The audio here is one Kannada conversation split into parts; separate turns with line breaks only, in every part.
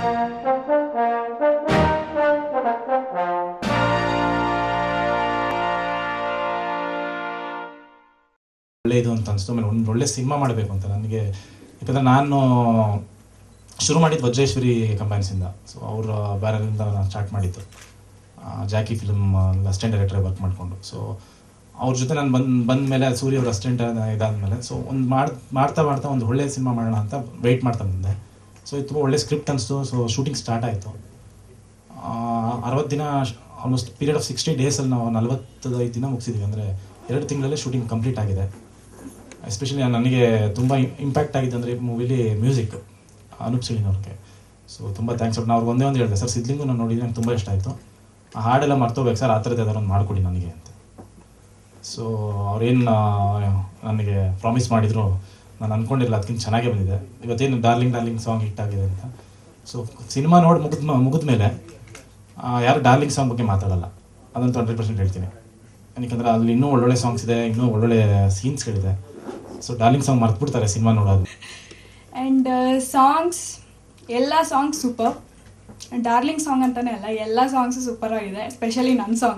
ಒಳ್ಳೆಯದು ಅಂತ ಅನಿಸ್ತು ಆಮೇಲೆ ಒಂದು ಒಳ್ಳೆ ಸಿನಿಮಾ ಮಾಡಬೇಕು ಅಂತ ನನಗೆ ಯಾಕಂದರೆ ನಾನು ಶುರು ಮಾಡಿದ್ದು ವಜ್ರೇಶ್ವರಿ ಕಂಪನೀಸಿಂದ ಸೊ ಅವರ ಬ್ಯಾನರಿಂದ ನಾನು ಸ್ಟಾರ್ಟ್ ಮಾಡಿದ್ದು ಆ, Jackie film assistant director work ಮಾಡಿಕೊಂಡು ಸೊ ಅವ್ರ ಜೊತೆ ನಾನು ಬಂದು ಬಂದ ಮೇಲೆ ಸೂರ್ಯ ಅವ್ರ ಅಸಿಸ್ಟೆಂಟ್ ಇದಾದಮೇಲೆ ಸೊ ಒಂದು ಮಾಡ್ ಮಾಡ್ತಾ ಮಾಡ್ತಾ ಒಂದು ಒಳ್ಳೆ ಸಿನಿಮಾ ಮಾಡೋಣ ಅಂತ ವೆಯ್ಟ್ ಮಾಡ್ತಾ ಬಂದೆ ಸೊ ಇದು ತುಂಬ ಒಳ್ಳೆ ಸ್ಕ್ರಿಪ್ಟ್ ಅನಿಸ್ತು ಸೊ ಶೂಟಿಂಗ್ ಸ್ಟಾರ್ಟ್ ಆಯಿತು ಅರವತ್ತು ದಿನ ಆಲ್ಮೋಸ್ಟ್ ಪೀರಿಯಡ್ ಆಫ್ ಸಿಕ್ಸ್ಟಿ ಡೇಸಲ್ಲಿ ನಾವು ನಲವತ್ತೈದು ದಿನ ಮುಗಿಸಿದ್ವಿ ಅಂದರೆ ಎರಡು ತಿಂಗಳಲ್ಲೇ ಶೂಟಿಂಗ್ ಕಂಪ್ಲೀಟ್ ಆಗಿದೆ ಎಸ್ಪೆಷಲಿ ನನಗೆ ತುಂಬ ಇಂಪ್ಯಾಕ್ಟ್ ಆಗಿದೆ ಅಂದರೆ ಮೂವಿಲಿ ಮ್ಯೂಸಿಕ್ ಅನೂಪ್ ಸಿಳಿನ್ ಅವ್ರಿಗೆ ಸೊ ತುಂಬ ಥ್ಯಾಂಕ್ಸ್ ಬಟ್ ನಾವು ಒಂದೇ ಒಂದು ಹೇಳಿದೆ ಸರ್ ಸಿದ್ಲಿಂಗು ನಾನು ನೋಡಿದ್ರೆ ನಂಗೆ ತುಂಬ ಇಷ್ಟ ಆಯಿತು ಆ ಹಾಡೆಲ್ಲ ಮರ್ತೋಗ್ಬೇಕು ಸರ್ ಆ ಥರದ್ದು ಯಾವ್ದಾರು ಒಂದು ಮಾಡಿಕೊಡಿ ನನಗೆ ಅಂತ ಸೊ ಅವ್ರೇನು ನನಗೆ ಪ್ರಾಮಿಸ್ ಮಾಡಿದ್ರು ನಾನು ಅಂದ್ಕೊಂಡಿರಲಿಲ್ಲ ಅದಕ್ಕಿಂತ ಚೆನ್ನಾಗೇ ಬಂದಿದೆ ಇವತ್ತೇನು ಡಾರ್ಲಿಂಗ್ ಡಾರ್ಲಿಂಗ್ ಸಾಂಗ್ ಹಿಟ್ ಆಗಿದೆ ಅಂತ ಸೊ ಸಿನಿಮಾ ನೋಡಿ ಮುಗಿದ ಮುಗಿದ ಮೇಲೆ ಯಾರು ಡಾರ್ಲಿಂಗ್ ಸಾಂಗ್ ಬಗ್ಗೆ ಮಾತಾಡಲ್ಲ ಅದಂತೂ ಹಂಡ್ರೆಡ್ ಪರ್ಸೆಂಟ್ ಹೇಳ್ತೀನಿ ಯಾಕಂದರೆ ಅಲ್ಲಿ ಇನ್ನೂ ಒಳ್ಳೊಳ್ಳೆ ಸಾಂಗ್ಸ್ ಇದೆ ಇನ್ನೂ ಒಳ್ಳೊಳ್ಳೆ ಸೀನ್ಸ್ಗಳಿದೆ ಸೊ ಡಾರ್ಲಿಂಗ್ ಸಾಂಗ್ ಮರ್ತ್ಬಿಡ್ತಾರೆ ಸಿನಿಮಾ ನೋಡೋದು
ಆ್ಯಂಡ್ ಸಾಂಗ್ಸ್ ಎಲ್ಲ ಸಾಂಗ್ಸ್ ಸೂಪರ್ ಡಾರ್ಲಿಂಗ್ ಸಾಂಗ್ ಅಂತಾನೆ ಅಲ್ಲ ಎಲ್ಲ ಸಾಂಗ್ಸು ಸೂಪರ್ ಆಗಿದೆ ಎಸ್ಪೆಷಲಿ ನನ್ನ song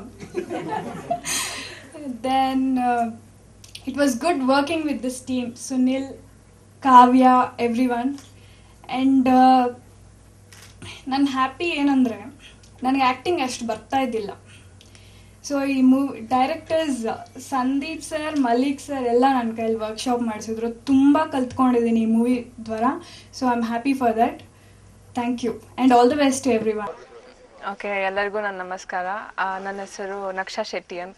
then it was good working with this team Sunil Kavya everyone and ನನ್ನ ಹ್ಯಾಪಿ ಏನಂದರೆ ನನಗೆ ಆ್ಯಕ್ಟಿಂಗ್ ಅಷ್ಟು ಬರ್ತಾ ಇದ್ದಿಲ್ಲ ಸೊ ಈ movie directors Sandeep sir Mallik sir ಎಲ್ಲ ನನ್ನ ಕೈಯಲ್ಲಿ ವರ್ಕ್ಶಾಪ್ ಮಾಡಿಸಿದ್ರು ತುಂಬ ಕಲ್ತ್ಕೊಂಡಿದ್ದೀನಿ ಈ ಮೂವಿ ದ್ವಾರ so I am happy for that thank you and all the best to everyone
okay ಎಲ್ಲರಿಗೂ ನನ್ನ ನಮಸ್ಕಾರ ಆ, ನನ್ನ ಹೆಸರು ನಕ್ಷಾ ಶೆಟ್ಟಿ ಅಂತ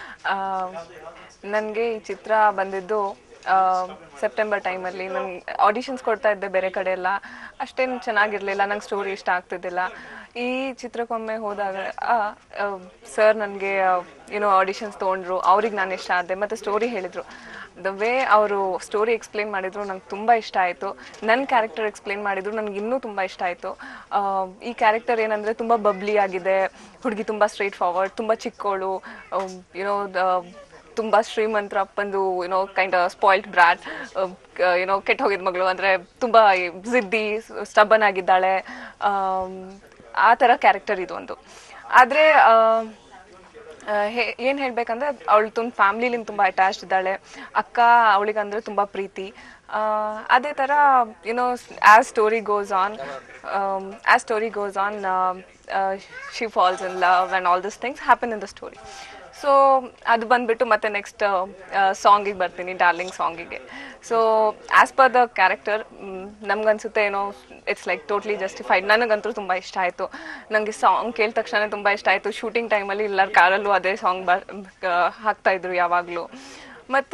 ನನಗೆ ಈ ಚಿತ್ರ ಬಂದಿದ್ದು ಆ, ಸೆಪ್ಟೆಂಬರ್ ಟೈಮಲ್ಲಿ ನಂಗೆ ಆಡಿಷನ್ಸ್ ಕೊಡ್ತಾ ಇದ್ದೆ ಬೇರೆ ಕಡೆ ಎಲ್ಲ ಅಷ್ಟೇನು ಚೆನ್ನಾಗಿರಲಿಲ್ಲ ನಂಗೆ ಸ್ಟೋರಿ ಇಷ್ಟ ಆಗ್ತಿದ್ದಿಲ್ಲ ಈ ಚಿತ್ರಕ್ಕೊಮ್ಮೆ ಹೋದಾಗ ಸರ್ ನನಗೆ ಏನೋ ಆಡಿಷನ್ಸ್ ತೊಗೊಂಡ್ರು ಅವ್ರಿಗೆ ನಾನು ಇಷ್ಟ ಆದೆ ಮತ್ತು ಸ್ಟೋರಿ ಹೇಳಿದರು ದ ವೇ ಅವರು ಸ್ಟೋರಿ ಎಕ್ಸ್ಪ್ಲೇನ್ ಮಾಡಿದ್ರು ನಂಗೆ ತುಂಬ ಇಷ್ಟ ಆಯಿತು ನನ್ನ ಕ್ಯಾರೆಕ್ಟರ್ ಎಕ್ಸ್ಪ್ಲೇನ್ ಮಾಡಿದ್ರು ನನಗೆ ಇನ್ನೂ ತುಂಬ ಇಷ್ಟ ಆಯಿತು ಈ ಕ್ಯಾರೆಕ್ಟರ್ ಏನಂದರೆ ತುಂಬ ಬಬ್ಲಿ ಆಗಿದೆ ಹುಡುಗಿ ತುಂಬ ಸ್ಟ್ರೈಟ್ ಫಾರ್ವರ್ಡ್ ತುಂಬ ಚಿಕ್ಕವಳು ಯುನೋ ತುಂಬ ಶ್ರೀಮಂತರ ಅಪ್ಪಂದು ಏನೋ ಕೈಂಡ್ ಸ್ಪಾಯಿಲ್ಡ್ ಬ್ರಾಡ್ ಏನೋ ಕೆಟ್ಟ ಹೋಗಿದ ಮಗಳು ಅಂದರೆ ತುಂಬ ಜಿದ್ದಿ ಸ್ಟಬನ್ ಆಗಿದ್ದಾಳೆ ಆಮ್, ಆ ಥರ ಕ್ಯಾರೆಕ್ಟರ್ ಇದು ಒಂದು ಆದರೆ ಏನು ಹೇಳ್ಬೇಕಂದ್ರೆ ಅವಳು ತುಂಬ ಫ್ಯಾಮ್ಲಿಲಿಂದ ತುಂಬ ಅಟ್ಯಾಚ್ಡ್ ಇದ್ದಾಳೆ ಅಕ್ಕ ಅವಳಿಗಂದ್ರೆ ತುಂಬ ಪ್ರೀತಿ ಆ, ಅದೇ ಥರ you know as story goes on as story goes on she falls in love and all this things happen in the story so ಅದು ಬಂದ್ಬಿಟ್ಟು ಮತ್ತೆ ನೆಕ್ಸ್ಟ್ ಸಾಂಗಿಗೆ ಬರ್ತೀನಿ ಡಾರ್ಲಿಂಗ್ ಸಾಂಗಿಗೆ so as per the character ನಮ್ಗನ್ಸುತ್ತೆ ಏನೋ ಇಟ್ಸ್ ಲೈಕ್ ಟೋಟ್ಲಿ ಜಸ್ಟಿಫೈಡ್ ನನಗಂತೂ ತುಂಬ ಇಷ್ಟ ಆಯಿತು ನನಗೆ ಸಾಂಗ್ ಕೇಳಿದ ತಕ್ಷಣ ತುಂಬ ಇಷ್ಟ ಆಯಿತು ಶೂಟಿಂಗ್ ಟೈಮಲ್ಲಿ ಎಲ್ಲರ ಕಾರಲ್ಲೂ ಅದೇ ಸಾಂಗ್ ಬ ಹಾಕ್ತಾಯಿದ್ರು ಯಾವಾಗಲೂ ಮತ್ತು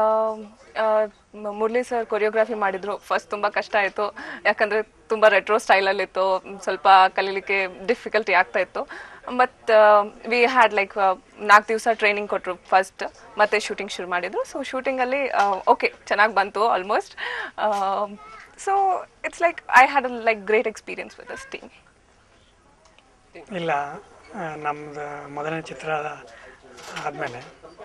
ಮುರಳಿ ಸರ್ ಕೊರಿಯೋಗ್ರಫಿ ಮಾಡಿದ್ರು ಫಸ್ಟ್ ತುಂಬ ಕಷ್ಟ ಆಯಿತು ಯಾಕಂದರೆ ತುಂಬ ರೆಟ್ರೋ ಸ್ಟೈಲಲ್ಲಿತ್ತು ಸ್ವಲ್ಪ ಕಲೀಲಿಕ್ಕೆ ಡಿಫಿಕಲ್ಟಿ ಆಗ್ತಾ ಇತ್ತು ಮತ್ತು ವಿ ಹ್ಯಾಡ್ ಲೈಕ್ ನಾಲ್ಕು ದಿವಸ ಟ್ರೈನಿಂಗ್ ಕೊಟ್ಟರು ಫಸ್ಟ್ ಮತ್ತೆ ಶೂಟಿಂಗ್ ಶುರು ಮಾಡಿದ್ರು ಸೊ ಶೂಟಿಂಗಲ್ಲಿ ಓಕೆ ಚೆನ್ನಾಗಿ ಬಂತು almost so it's like I had a like great experience with this team
ಇಲ್ಲ ಆ, ನಮ್ದು ಮೊದಲನೇ ಚಿತ್ರ ಆದಮೇಲೆ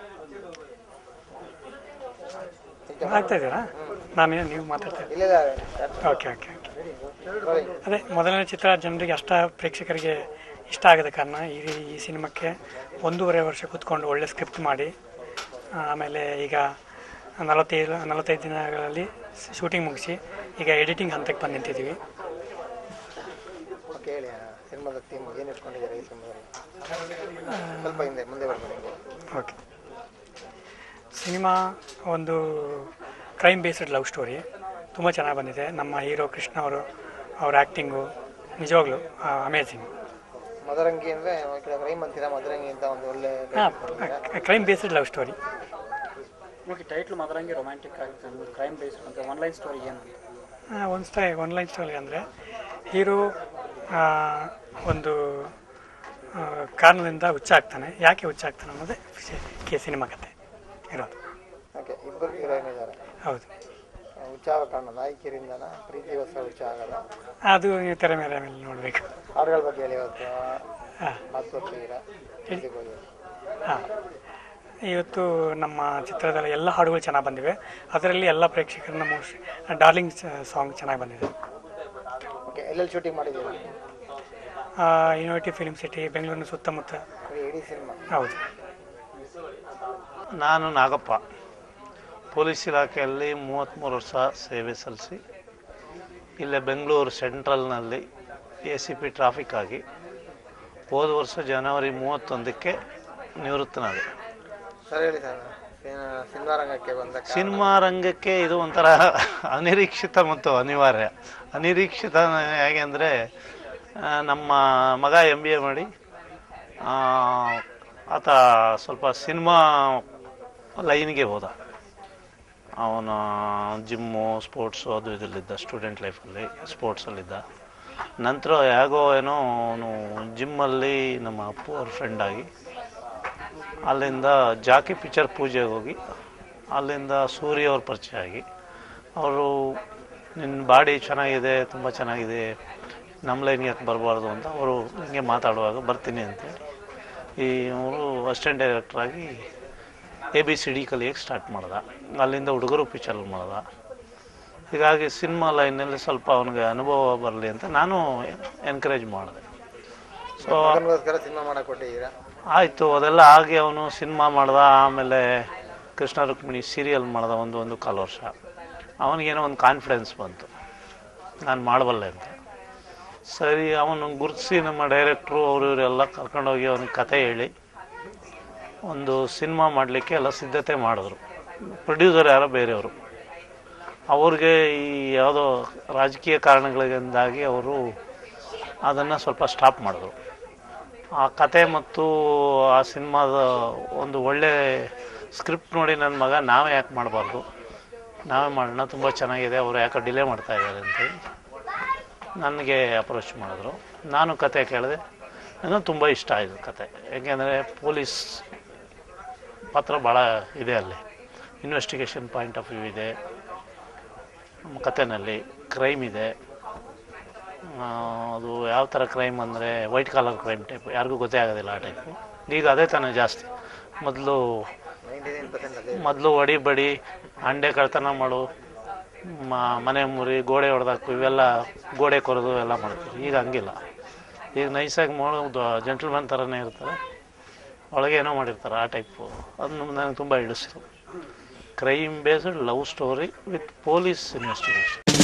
ಆಗ್ತಾ ಇದ್ದೀರಾ ನಾನು ನೀವು ಮಾತಾಡ್ತಾ ಓಕೆ ಓಕೆ ಓಕೆ ಅದೇ ಮೊದಲನೇ ಚಿತ್ರ ಜನರಿಗೆ ಅಷ್ಟ ಪ್ರೇಕ್ಷಕರಿಗೆ ಇಷ್ಟ ಆಗದ ಕಾರಣ ಈ ಈ ಸಿನಿಮಾಕ್ಕೆ ಒಂದೂವರೆ ವರ್ಷ ಕೂತ್ಕೊಂಡು ಒಳ್ಳೆ ಸ್ಕ್ರಿಪ್ಟ್ ಮಾಡಿ ಆ, ಆಮೇಲೆ ಈಗ ನಲವತ್ತೈದು ನಲವತ್ತೈದು ದಿನಗಳಲ್ಲಿ ಶೂಟಿಂಗ್ ಮುಗಿಸಿ ಈಗ ಎಡಿಟಿಂಗ್ ಹಂತಕ್ಕೆ ಬಂದು ನಿಂತಿದ್ದೀವಿ
ಓಕೆ ಹೇಳಿ ಸಿನಿಮಾದ ಥೀಮ್ ಏನು ಇಟ್ಕೊಂಡಿದ್ದಾರೆ ಈ ಸಿನಿಮಾದಲ್ಲಿ ಸ್ವಲ್ಪ ಹಿಂದೆ ಮುಂದೆ ಬರ್ಬೋದು
ಓಕೆ ಸಿನಿಮಾ ಒಂದು ಕ್ರೈಮ್ ಬೇಸ್ಡ್ ಲವ್ ಸ್ಟೋರಿ ತುಂಬ ಚೆನ್ನಾಗಿ ಬಂದಿದೆ ನಮ್ಮ ಹೀರೋ ಕೃಷ್ಣ ಅವರು ಅವ್ರ ಆ್ಯಕ್ಟಿಂಗು ನಿಜವಾಗ್ಲೂ ಅಮೇಝಿಂಗ್
ಮದರಂಗಿ ಅಂದರೆ ಕ್ರೈಮ್ ಅಂತೀರಾ ಮದರಂಗಿ ಅಂತ ಒಂದು ಒಳ್ಳೆ
ಹಾಂ crime based love story
okay title Madarangi romantic ಆಗುತ್ತೆ ಒಂದು ಕ್ರೈಮ್ ಬೇಸ್ಡ್ ಅಂತ ಆನ್ಲೈನ್ ಸ್ಟೋರಿ ಏನು
ಒಂದು ಸ್ಟೈ ಆನ್ಲೈನ್ ಸ್ಟೋರಿ ಅಂದರೆ ಹೀರೋ ಒಂದು ಆ, ಕಾರಣದಿಂದ ಹುಚ್ಚಾಗ್ತಾನೆ ಯಾಕೆ ಹುಚ್ಚಾಗ್ತಾನೆ ಅನ್ನೋದೇ ವಿಷಯ ಕೆ ಸಿನಿಮಾ ಕತೆ ಇರೋದು
ಓಕೆ ಇಬ್ಬರು ಹೀರೋಯಿನ್ ಇದ್ದಾರೆ
ಹೌದು
ಉಚ್ಚಾವ ಕಾರಣ ನಾಯಕಿಯರಿಂದನ ಪ್ರೀತಿಗೋಸ್ಕರ ಹುಚ್ಚ ಆಗಲ್ಲ
ಅದು ನೀವು ತೆರೆ ಮೇಲೆ ಮೇಲೆ ನೋಡಬೇಕು
ಹಾಡುಗಳ ಬಗ್ಗೆ ಹೇಳಿ ಇವತ್ತು
ಹಾಂ
ಮಾತು ಕೊಡ್ತಿದ್ದೀರಾ
ಹಾಂ ಇವತ್ತು ನಮ್ಮ ಚಿತ್ರದಲ್ಲಿ ಎಲ್ಲ ಹಾಡುಗಳು ಚೆನ್ನಾಗಿ ಬಂದಿವೆ ಅದರಲ್ಲಿ ಎಲ್ಲ ಪ್ರೇಕ್ಷಕರನ್ನ ಮೋಸ್ಟ್ ಡಾರ್ಲಿಂಗ್ ಸಾಂಗ್ ಚೆನ್ನಾಗಿ ಬಂದಿದೆ
ಓಕೆ ಎಲ್ಲೆಲ್ಲಿ ಶೂಟಿಂಗ್ ಮಾಡಿದ್ದೀರಾ
ಯೂನಿವರ್ಟಿ ಫಿಲ್ಮ್ ಸಿಟಿ ಬೆಂಗಳೂರಿನ ಸುತ್ತಮುತ್ತ
ಬರೀ ಇಡೀ ಸಿನಿಮಾ
ಹೌದು
ನಾನು ನಾಗಪ್ಪ ಪೊಲೀಸ್ ಇಲಾಖೆಯಲ್ಲಿ ಮೂವತ್ತ್ಮೂರು ವರ್ಷ ಸೇವೆ ಸಲ್ಲಿಸಿ ಇಲ್ಲೇ ಬೆಂಗಳೂರು ಸೆಂಟ್ರಲ್ನಲ್ಲಿ ಎ ಸಿ ಪಿ ಟ್ರಾಫಿಕ್ ಆಗಿ ಹೋದ ವರ್ಷ ಜನವರಿ ಮೂವತ್ತೊಂದಕ್ಕೆ ನಿವೃತ್ತನಾದೆ
ಸರ್ ಹೇಳಿ ಸರ್ ಸಿನ- ಸಿನಿಮಾ ರಂಗಕ್ಕೆ ಬಂದ ಕಾರಣ.
ಸಿನಿಮಾ ರಂಗಕ್ಕೆ ಇದು ಒಂಥರ ಅನಿರೀಕ್ಷಿತ ಮತ್ತು ಅನಿವಾರ್ಯ ಅನಿರೀಕ್ಷಿತ ಹೇಗೆ ಅಂದರೆ ನಮ್ಮ ಮಗ ಎಮ್ ಬಿ ಎ ಮಾಡಿ ಆ, ಆತ ಸ್ವಲ್ಪ ಸಿನಿಮಾ ಲೈನ್ಗೆ ಹೋದ ಅವನ ಜಿಮ್ಮು ಸ್ಪೋರ್ಟ್ಸು ಅದು ಇದರಲ್ಲಿದ್ದ ಸ್ಟೂಡೆಂಟ್ ಲೈಫಲ್ಲಿ ಸ್ಪೋರ್ಟ್ಸಲ್ಲಿದ್ದ ನಂತರ ಹೇಗೋ ಏನೋ ಅವನು ಜಿಮ್ಮಲ್ಲಿ ನಮ್ಮ ಅಪ್ಪು ಅವ್ರ ಫ್ರೆಂಡ್ ಆಗಿ ಅಲ್ಲಿಂದ ಜಾಕಿ ಪಿಕ್ಚರ್ ಪೂಜೆಗೆ ಹೋಗಿ ಅಲ್ಲಿಂದ ಸೂರ್ಯ ಅವ್ರ ಪರಿಚಯ ಆಗಿ ಅವರು ನಿನ್ನ ಬಾಡಿ ಚೆನ್ನಾಗಿದೆ ತುಂಬ ಚೆನ್ನಾಗಿದೆ ನಮ್ಮ ಲೈನ್ಗೆ ಯಾಕೆ ಬರಬಾರ್ದು ಅಂತ ಅವರು ಹಿಂಗೆ ಮಾತಾಡುವಾಗ ಬರ್ತೀನಿ ಅಂತೇಳಿ ಈ ಅವರು ಅಸಿಸ್ಟೆಂಟ್ ಡೈರೆಕ್ಟ್ರಾಗಿ ಎ ಬಿ ಸಿ ಡಿ ಕಲಿಯೋಕ್ಕೆ ಸ್ಟಾರ್ಟ್ ಮಾಡ್ದ ಅಲ್ಲಿಂದ ಹುಡುಗರು ಪಿಕ್ಚರ್ ಮಾಡ್ದ ಹೀಗಾಗಿ ಸಿನಿಮಾ ಲೈನಲ್ಲಿ ಸ್ವಲ್ಪ ಅವನಿಗೆ ಅನುಭವ ಬರಲಿ ಅಂತ ನಾನು ಎನ್ಕರೇಜ್ ಮಾಡಿದೆ ಸೊ
ಮಗನಿಗೋಸ್ಕರ ಸಿನಿಮಾ ಮಾಡಕ್ ಕೊಟ್ಟಿದ್ದೀರಾ
ಆಯಿತು ಅದೆಲ್ಲ ಆಗಿ ಅವನು ಸಿನಿಮಾ ಮಾಡ್ದ ಆಮೇಲೆ ಕೃಷ್ಣ ರುಕ್ಮಿಣಿ ಸೀರಿಯಲ್ ಮಾಡ್ದ ಒಂದು ಒಂದು ಕಾಲು ವರ್ಷ ಅವನಿಗೇನೋ ಒಂದು ಕಾನ್ಫಿಡೆನ್ಸ್ ಬಂತು ನಾನು ಮಾಡಬಲ್ಲೆ ಅಂತ ಸರಿ ಅವನು ಗುರುತಿಸಿ ನಮ್ಮ ಡೈರೆಕ್ಟ್ರು ಅವರು ಇವರೆಲ್ಲ ಕರ್ಕೊಂಡೋಗಿ ಅವನಿಗೆ ಕತೆ ಹೇಳಿ ಒಂದು ಸಿನಿಮಾ ಮಾಡಲಿಕ್ಕೆ ಎಲ್ಲ ಸಿದ್ಧತೆ ಮಾಡಿದ್ರು ಪ್ರೊಡ್ಯೂಸರ್ ಯಾರೋ ಬೇರೆಯವರು ಅವ್ರಿಗೆ ಈ ಯಾವುದೋ ರಾಜಕೀಯ ಕಾರಣಗಳಿಂದಾಗಿ ಅವರು ಅದನ್ನು ಸ್ವಲ್ಪ ಸ್ಟಾಪ್ ಮಾಡಿದ್ರು ಆ ಕತೆ ಮತ್ತು ಆ ಸಿನಿಮಾದ ಒಂದು ಒಳ್ಳೆ ಸ್ಕ್ರಿಪ್ಟ್ ನೋಡಿ ನನ್ನ ಮಗ ನಾವೇ ಯಾಕೆ ಮಾಡಬಾರ್ದು ನಾವೇ ಮಾಡೋಣ ತುಂಬ ಚೆನ್ನಾಗಿದೆ ಅವರು ಯಾಕೆ ಡಿಲೇ ಮಾಡ್ತಾ ಇದ್ದಾರೆ ಅಂತೇಳಿ ನನಗೆ ಅಪ್ರೋಚ್ ಮಾಡಿದ್ರು ನಾನು ಕತೆ ಕೇಳಿದೆ ನನಗೆ ತುಂಬ ಇಷ್ಟ ಆಯಿತು ಕತೆ ಯಾಕೆಂದರೆ ಪೊಲೀಸ್ ಪಾತ್ರ ಭಾಳ ಇದೆ ಅಲ್ಲಿ ಇನ್ವೆಸ್ಟಿಗೇಷನ್ ಪಾಯಿಂಟ್ ಆಫ್ ವ್ಯೂ ಇದೆ ನಮ್ಮ ಕತೆನಲ್ಲಿ ಕ್ರೈಮ್ ಇದೆ ಆ, ಅದು ಯಾವ ಥರ ಕ್ರೈಮ್ ಅಂದರೆ ವೈಟ್ ಕಾಲರ್ ಕ್ರೈಮ್ ಟೈಪ್ ಯಾರಿಗೂ ಗೊತ್ತೇ ಆಗೋದಿಲ್ಲ ಆ ಟೈಪು ಈಗ ಅದೇ ತಾನೇ ಜಾಸ್ತಿ ಮೊದಲು
ನೈಂಟಿ ನೈನ್ ಪರ್ಸೆಂಟ್ ಅದೇ
ಮೊದಲು ಹೊಡಿ ಬಡಿ ಅಂಡೆ ಕಳ್ತನ ಮಾಡು ಮ- ಮನೆ ಮುರಿ ಗೋಡೆ ಹೊಡೆದಾಕು ಇವೆಲ್ಲ ಗೋಡೆ ಕೊರೆದು ಎಲ್ಲ ಮಾಡ್ತೀವಿ ಈಗ ಹಂಗಿಲ್ಲ ಈಗ ನೈಸಾಗಿ ಮಾಡೋದು ಜೆಂಟಲ್ಮನ್ ಥರನೇ ಇರ್ತಾರೆ ಒಳಗೆ ಏನೋ ಮಾಡಿರ್ತಾರೆ ಆ ಟೈಪು ಅದು ನನಗೆ ತುಂಬ ಹಿಡಿಸ್ತು crime based love story with police investigation